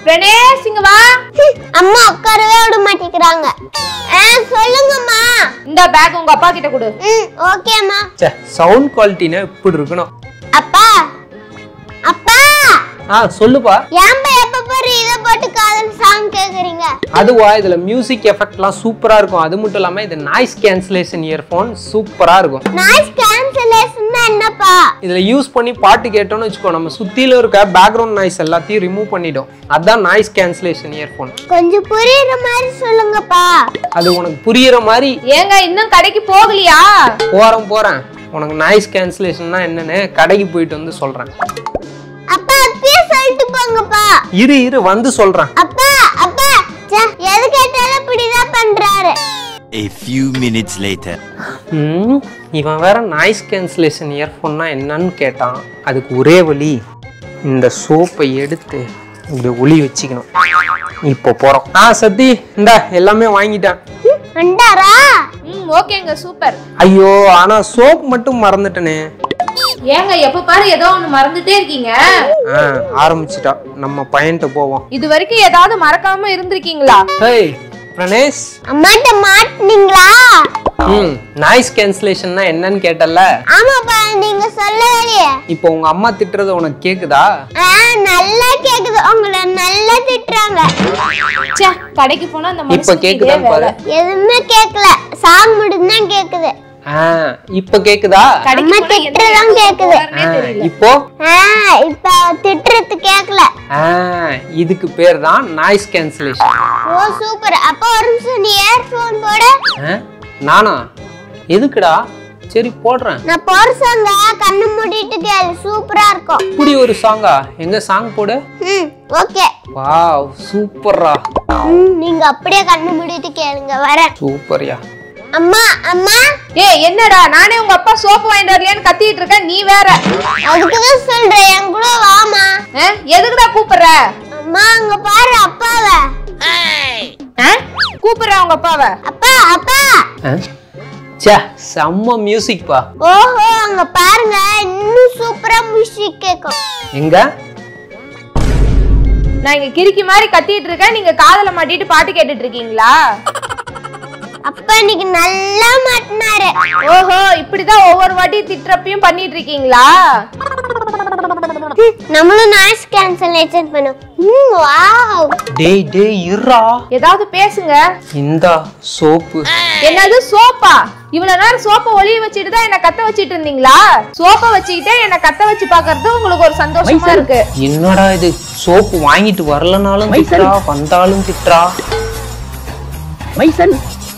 பிரணேஷ் இங்க வா அம்மா உட்காரவே விட மாட்டேங்கிறாங்க ஆ சொல்லுங்கம்மா இந்த பேக் உங்க அப்பா கிட்ட கொடு ம் ஓகேம்மா சே சவுண்ட் குவாலிட்டினா இப்படி இருக்கணும் அப்பா அப்பா ஆ சொல்லுப்பா ஏன்பா எப்ப பாரு இத போட்டு காதல் சாங் கேக்குறீங்க அதுவா இதுல மியூசிக் எஃபெக்ட்லாம் சூப்பரா இருக்கும் அது மட்டும் இல்லாம இது நாய்ஸ் கேன்சலேஷன் இயர்ஃபோன் சூப்பரா இருக்கும் நாய்ஸ் கேன்சலேஷன் என்னப்பா இதுல யூஸ் பண்ணி பாட்டு கேட்டோம்னு வச்சுக்கோ நம்ம சுத்தில இருக்க பேக்ரவுண்ட் நாய்ஸ் எல்லாத்தையும் ரிமூவ் பண்ணிடும் அதான் நாய்ஸ் கேன்சலேஷன் இயர்ஃபோன் கொஞ்சம் புரியுற மாதிரி சொல்லுங்கப்பா அது உனக்கு புரியுற மாதிரி ஏங்க இன்னும் கடைக்கு போகலையா போறேன் போறேன் உனக்கு நாய்ஸ் கேன்சலேஷன்னா என்னன்னு கடைக்கு போயிட்டு வந்து சொல்றேன் அப்பா அப்பயே சொல்லிட்டு போங்கப்பா இரு இரு வந்து சொல்றேன் அப்பா அப்பா ச்சே, எது கேட்டாலும் இப்படிதான் பண்றாரு A few minutes later. ம், இவன் வேற நாய்ஸ் கேன்சலேஷன் இயர்ஃபோன்னா என்னன்னு கேட்டான் அதுக்கு ஒரே வழி இந்த சோப்பை எடுத்து இப்படி ஒளி வச்சுக்கணும் இப்போ போறோம் ஆ சத்தி இந்தா எல்லாமே வாங்கிட்டேன் வந்தாரா ம் ஓகேங்க சூப்பர் ஐயோ ஆனா சோப் மட்டும் மறந்துட்டனே ஏங்க எப்ப பாரு ஏதோ ஒண்ணு மறந்துட்டே இருக்கீங்க ஆ ஆரம்பிச்சிட்டா நம்ம பையன்கிட்ட போவோம் இது வரைக்கும் ஏதாவது மறக்காம இருந்திருக்கீங்களா ஹேய் பிரணேஷ் அம்மாட்ட மாட்டினீங்களா ம் நாய்ஸ் கேன்சலேஷன்னா என்னன்னு கேட்டல ஆமாப்பா நீங்க சொல்லலையே இப்போ உங்க அம்மா திட்டுறது உனக்கு கேக்குதா ஆ நல்லா கேக்குது உங்களை நல்லா திட்டுறாங்க ச்சே கடைக்கு போனா அந்த இப்ப மனுஷனுக்கு இதே கேக்குதான்னு பாரு வேலை. எதுவுமே கேட்கல சாங் மட்டும்தான் கேக்குது ஆ இப்போ கேக்குதா கடைக்கு அம்மா போனா எந்த திட்டுறதும் கேக்குது ஆ, இப்போ ஆ இப்ப திட்டுறது கேட்கல ஆ இதுக்கு பேர் தான் நாய்ஸ் கேன்சலேஷன் ஓ சூப்பர் அப்ப ஒரு நிமிஷம் நீ இயர்போன் போட நானா எதுக்குடா சரி போடுறேன் நான் போறசாங்க கண்ணு மூடிட்டு கேளு சூப்பரா இருக்கும் இப்படி ஒரு சாங்கா எங்க சாங் போடு ம் ஓகே வாவ் சூப்பர்ரா ம் நீங்க அப்படியே கண்ணு மூடிட்டு கேளுங்க வரேன் சூப்பர்யா அம்மா அம்மா ஏய் என்னடா நானே உங்க அப்பா சோப்பு வாங்கிட்டு வரலையான்னு கத்திட்டு இருக்கேன் நீ வேற அதுக்குதான் சொல்றேன் என் கூட வாமா ஆ, எதுக்குடா கூப்பிடுற அம்மா அங்க பாரு அப்பாவை ஆ? கூப்பிடுற உங்க அப்பாவை அப்பா அப்பா சே செம்ம மியூசிக் பா ஓஹோ அங்க பாருங்க இன்னும் சூப்பரா மியூசிக் கேட்கும் எங்க நான் இங்க கிறுக்கி மாதிரி கத்திட்டு இருக்கேன் நீங்க காதுல மாட்டிட்டு பாட்டு கேட்டுட்டு இருக்கீங்களா அப்பா இன்னைக்கு நல்லா மாட்டினாரு ஓஹோ இப்படிதான் ஒவ்வொரு வாட்டி திட்டுறப்பையும் பண்ணிட்டு இருக்கீங்களா ம், நம்மளும் நாய்ஸ் கேன்சலேஷன் பண்ணும் ம் வாவ் டேய் டேய் இருடா ஏதாவது பேசுங்க இந்தா சோப்பு என்னது சோப்பா இவ்வளவு நேரம் சோப்பை ஒளிய வச்சுட்டு தான் என்ன கத்த வச்சிட்டு இருந்தீங்களா சோப்பை வச்சுக்கிட்டே என்ன கத்த வச்சு பாக்குறது உங்களுக்கு ஒரு சந்தோஷமா இருக்கு என்னடா இது சோப்பு வாங்கிட்டு வரலனாலும் திட்டுறா வந்தாலும் திட்டுறா மைசன்